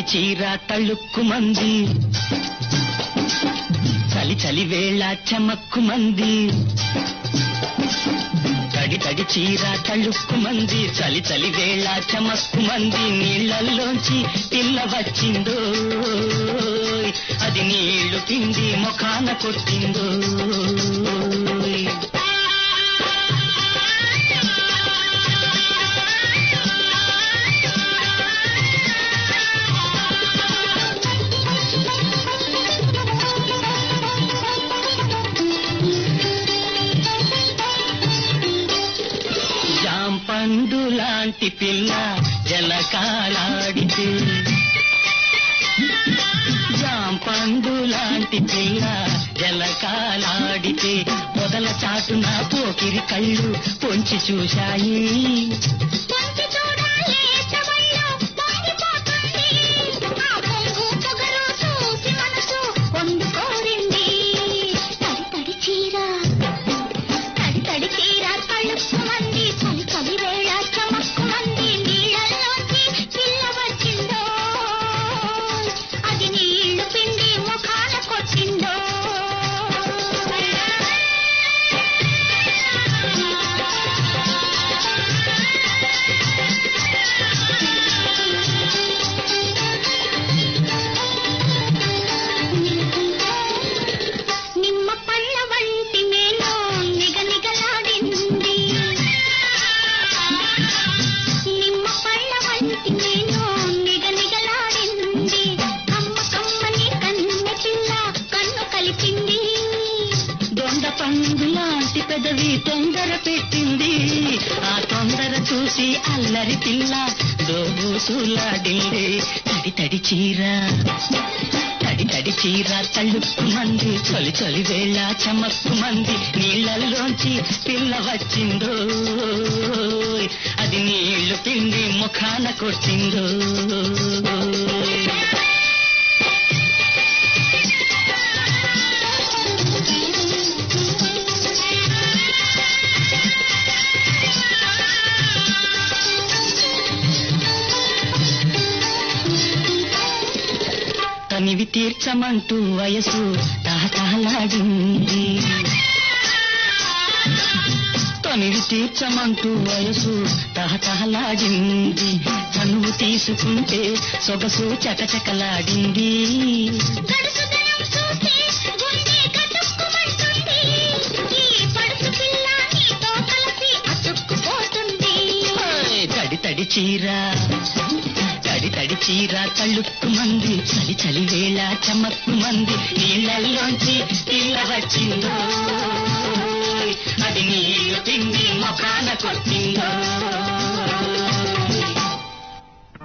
చీర తళుక్కు మంది చలి చలి వేళ చమక్కు మంది తడి తడి చీర తళుక్కు మంది చలి చలి వేళ చమక్కు మంది నీళ్ళల్లోంచి పిల్ల వచ్చిందో అది నీళ్లు పిండి ముఖాన కొట్టిందో జాంపండు లాంటి పిల్ల జలకాలాడితే జాంపండు లాంటి పిల్ల జలకాలాడితే పొదల చాటున పోకిరి కళ్ళు పొంచి చూశాయి పొంచి చూడాలి ఎత్తవల్లో పొంగిపోతుంది. ఆ పొంగు పొగరు చూసి మనసు పొందుకోరింది. తడి తడి చీర, తడి తడి చీర తళుక్కుమంది. చలి చలి వేళ చమక్కుమంది. నీళ్ళల్లోంచి పిల్ల వచ్చిందో. అది నీళ్లు పిండి ముఖాన కొట్టిందో నిమ్మ పళ్ళ వంటి మేలో నిగనిగలాడింది నిమ్మ పళ్ళ వంటి మేలో నిగనిగలాడింది కమ్మ కమ్మని కన్నె పిల్ల కన్ను కలిపింది దొండ పండు లాంటి పెదవి తొందర పెట్టింది ఆ తొందర చూసి అల్లరి పిల్ల దోబూసులాడింది తడి తడి చీర తడి తడి చీర తళ్ళుక్కు మంది చలి చలి వేళ చమక్కు మంది నీళ్ళల్లోంచి పిల్ల వచ్చిందో అది నీళ్లు పిండి ముఖాన కొట్టిందో తనివి తీర్చమంటూ వయసు తహతహలాడింది తనివి తీర్చమంటూ వయసు తహతహలాడింది తనువు తీసుకుంటే సొగసు చకచకలాడింది గడుసుదనం చూసి గుండె కటుక్కుమంటుంది ఈ పడుసు పిల్ల నీతో కలిసి అతుక్కుపోతుంది ఓయ్, తడి తడి చీర తడి తడి చీర తళ్ళుక్కు మంది చలి చలి వేళ చమక్కు మంది నీళ్ళల్లోంచి పిల్ల వచ్చిందో అది నీళ్లు పిండి ముఖాన కొట్టిందో